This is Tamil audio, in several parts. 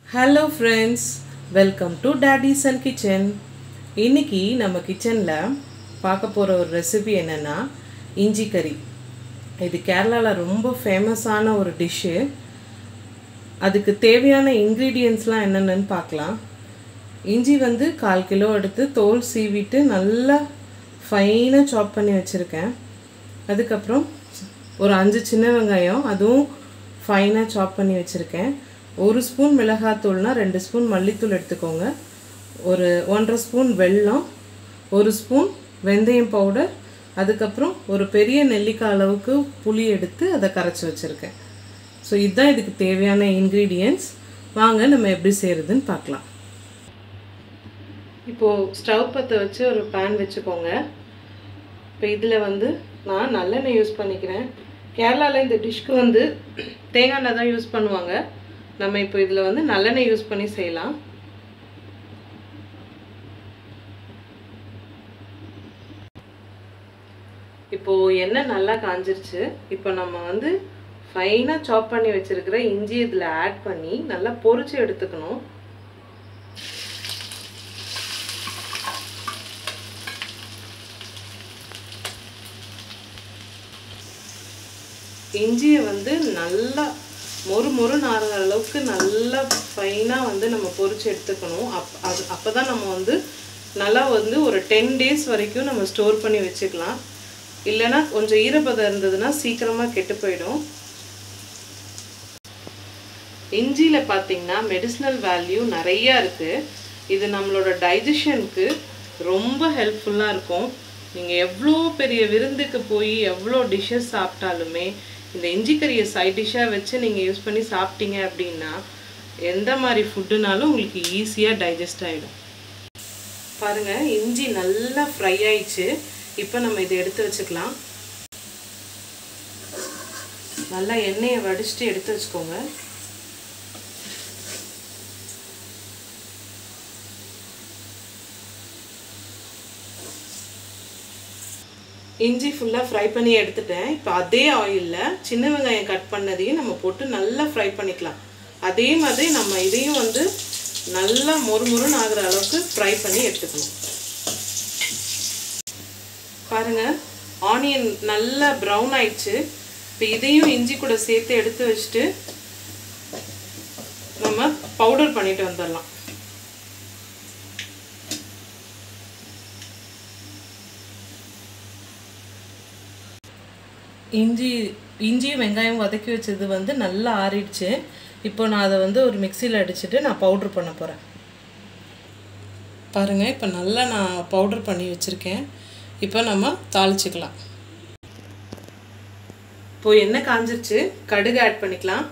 hello friends welcome to daddy's and kitchen இன்னைக்கு நம்ம கிச்சனில் பார்க்க போகிற ஒரு ரெசிபி என்னென்னா இஞ்சி கறி இது கேரளாவில் ரொம்ப ஃபேமஸான ஒரு டிஷ்ஷு அதுக்கு தேவையான இன்க்ரீடியன்ஸ்லாம் என்னென்னு பார்க்கலாம் இஞ்சி வந்து கால் கிலோ எடுத்து தோல் சீவிட்டு நல்லா ஃபைனாக சாப் பண்ணி வச்சுருக்கேன் அதுக்கப்புறம் ஒரு அஞ்சு சின்ன வெங்காயம் அதுவும் ஃபைனாக சாப் பண்ணி வச்சுருக்கேன் ஒரு ஸ்பூன் மிளகாத்தூள்னா ரெண்டு ஸ்பூன் மல்லித்தூள் எடுத்துக்கோங்க ஒரு ஒன்றரை ஸ்பூன் வெல்லம் ஒரு ஸ்பூன் வெந்தயம் பவுடர் அதுக்கப்புறம் ஒரு பெரிய நெல்லிக்காய் அளவுக்கு புளி எடுத்து அதை கரைச்சி வச்சுருக்கேன் ஸோ இதுதான் இதுக்கு தேவையான இன்க்ரீடியன்ஸ் வாங்க நம்ம எப்படி செய்கிறதுன்னு பார்க்கலாம் இப்போது ஸ்டவ் பற்ற வச்சு ஒரு பேன் வச்சுக்கோங்க இப்போ இதில் வந்து நான் நல்லெண்ணெய் யூஸ் பண்ணிக்கிறேன் கேரளாவில் இந்த டிஷ்க்கு வந்து தேங்காய் எண்ணெய் தான் யூஸ் பண்ணுவாங்க நம்ம இப்போ இதில் வந்து நல்லெண்ணெய் யூஸ் பண்ணி செய்யலாம் இப்போது எண்ணெய் நல்லா காஞ்சிருச்சு இப்போ நம்ம வந்து ஃபைனாக சாப் பண்ணி வச்சுருக்கிற இஞ்சி இதில் ஆட் பண்ணி நல்லா பொரிச்சு எடுத்துக்கணும் இஞ்சியை வந்து நல்லா மொறு மொறுன்னு ஆறுற அளவுக்கு நல்லா ஃபைனாக வந்து நம்ம பொரிச்சு எடுத்துக்கணும் அப் அது அப்போ தான் நம்ம வந்து நல்லா வந்து ஒரு டென் டேஸ் வரைக்கும் நம்ம ஸ்டோர் பண்ணி வச்சுக்கலாம் இல்லைன்னா கொஞ்சம் ஈரப்பதம் இருந்ததுன்னா சீக்கிரமாக கெட்டு போயிடும் இஞ்சியில் பார்த்தீங்கன்னா மெடிசினல் வேல்யூ நிறையா இருக்குது இது நம்மளோட டைஜஷனுக்கு ரொம்ப ஹெல்ப்ஃபுல்லாக இருக்கும் நீங்கள் எவ்வளோ பெரிய விருந்துக்கு போய் எவ்வளோ டிஷ்ஷஸ் சாப்பிட்டாலுமே இந்த இஞ்சி கறியை சைட் டிஷ்ஷாக வச்சு நீங்கள் யூஸ் பண்ணி சாப்பிட்டீங்க அப்படின்னா எந்த மாதிரி ஃபுட்டுனாலும் உங்களுக்கு ஈஸியாக டைஜஸ்ட் ஆகிடும் பாருங்கள் இஞ்சி நல்லா ஃப்ரை ஆயிடுச்சு இப்போ நம்ம இதை எடுத்து வச்சுக்கலாம் நல்லா எண்ணெயை வடிச்சிட்டு எடுத்து வச்சுக்கோங்க இஞ்சி ஃபுல்லாக ஃப்ரை பண்ணி எடுத்துட்டேன் இப்போ அதே ஆயிலில் சின்ன வெங்காயம் கட் பண்ணதையும் நம்ம போட்டு நல்லா ஃப்ரை பண்ணிக்கலாம் அதே மாதிரி நம்ம இதையும் வந்து நல்லா மொறு மொறுன்னு ஆகிற அளவுக்கு ஃப்ரை பண்ணி எடுத்துக்கணும் பாருங்கள் ஆனியன் நல்லா ப்ரௌன் ஆயிடுச்சு இப்போ இதையும் இஞ்சி கூட சேர்த்து எடுத்து வச்சுட்டு நம்ம பவுடர் பண்ணிட்டு வந்துடலாம் இஞ்சி இஞ்சியும் வெங்காயம் வதக்கி வச்சது வந்து நல்லா ஆறிடுச்சு இப்போ நான் அதை வந்து ஒரு மிக்சியில் அடிச்சுட்டு நான் பவுட்ரு பண்ண போகிறேன் பாருங்கள் இப்போ நல்லா நான் பவுட்ரு பண்ணி வச்சுருக்கேன் இப்போ நம்ம தாளிச்சிக்கலாம் இப்போ எண்ணெய் காஞ்சிருச்சு கடுகு ஆட் பண்ணிக்கலாம்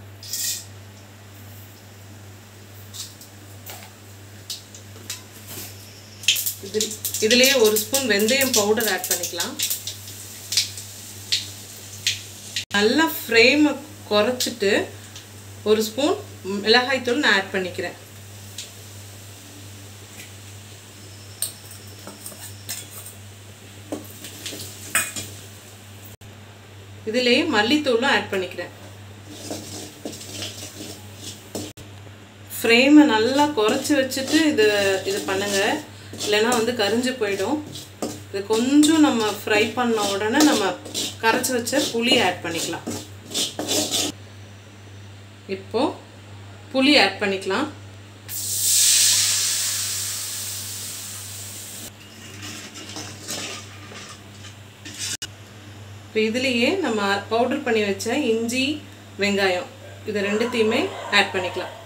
இது இதுலேயே ஒரு ஸ்பூன் வெந்தயம் பவுடர் ஆட் பண்ணிக்கலாம் நல்லா ஃப்ரேமை குறைச்சிட்டு ஒரு ஸ்பூன் மிளகாய்த்தூள் நான் ஆட் பண்ணிக்கிறேன் இதுலேயே மல்லித்தூளும் ஆட் பண்ணிக்கிறேன் ஃப்ரேமை நல்லா குறைச்சி வச்சுட்டு இது இது பண்ணுங்கள் இல்லைன்னா வந்து கரிஞ்சு போயிடும் இது கொஞ்சம் நம்ம ஃப்ரை பண்ண உடனே நம்ம கரைச்சி வச்ச புளி ஆட் பண்ணிக்கலாம் இப்போ புளி ஆட் பண்ணிக்கலாம் இப்போ இதுலேயே நம்ம பவுடர் பண்ணி வச்ச இஞ்சி வெங்காயம் இது ரெண்டுத்தையுமே ஆட் பண்ணிக்கலாம்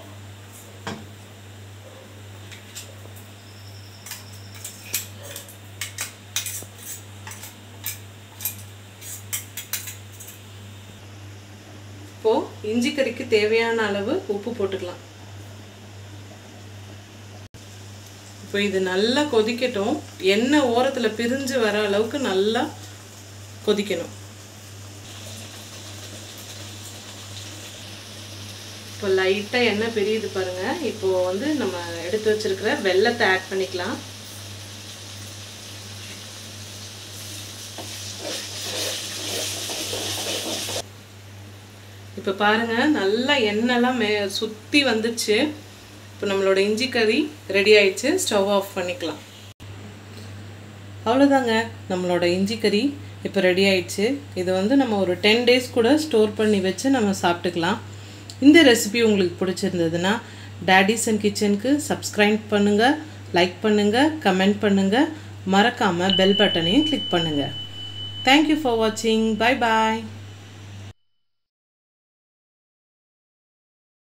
இப்போது இஞ்சி கறிக்கு தேவையான அளவு உப்பு போட்டுக்கலாம் இப்போ இது நல்லா கொதிக்கட்டும் எண்ணெய் ஓரத்தில் பிரிஞ்சு வர அளவுக்கு நல்லா கொதிக்கணும் இப்போ லைட்டாக எண்ணெய் பெரியுது பாருங்கள் இப்போது வந்து நம்ம எடுத்து வச்சுருக்கிற வெள்ளத்தை ஆட் பண்ணிக்கலாம் இப்போ பாருங்கள் நல்லா எண்ணெய்லாம் மே சுற்றி வந்துச்சு இப்போ நம்மளோட இஞ்சி கறி ரெடி ஆயிடுச்சு ஸ்டவ் ஆஃப் பண்ணிக்கலாம் அவ்வளோதாங்க நம்மளோட இஞ்சி கறி இப்போ ரெடி ஆயிடுச்சு இது வந்து நம்ம ஒரு டென் டேஸ் கூட ஸ்டோர் பண்ணி வச்சு நம்ம சாப்பிட்டுக்கலாம் இந்த ரெசிபி உங்களுக்கு பிடிச்சிருந்ததுன்னா டேடிஸ் அண்ட் கிச்சனுக்கு சப்ஸ்கிரைப் பண்ணுங்கள் லைக் பண்ணுங்கள் கமெண்ட் பண்ணுங்கள் மறக்காமல் பெல் பட்டனையும் கிளிக் பண்ணுங்கள் தேங்க்யூ ஃபார் வாட்சிங் பை பாய்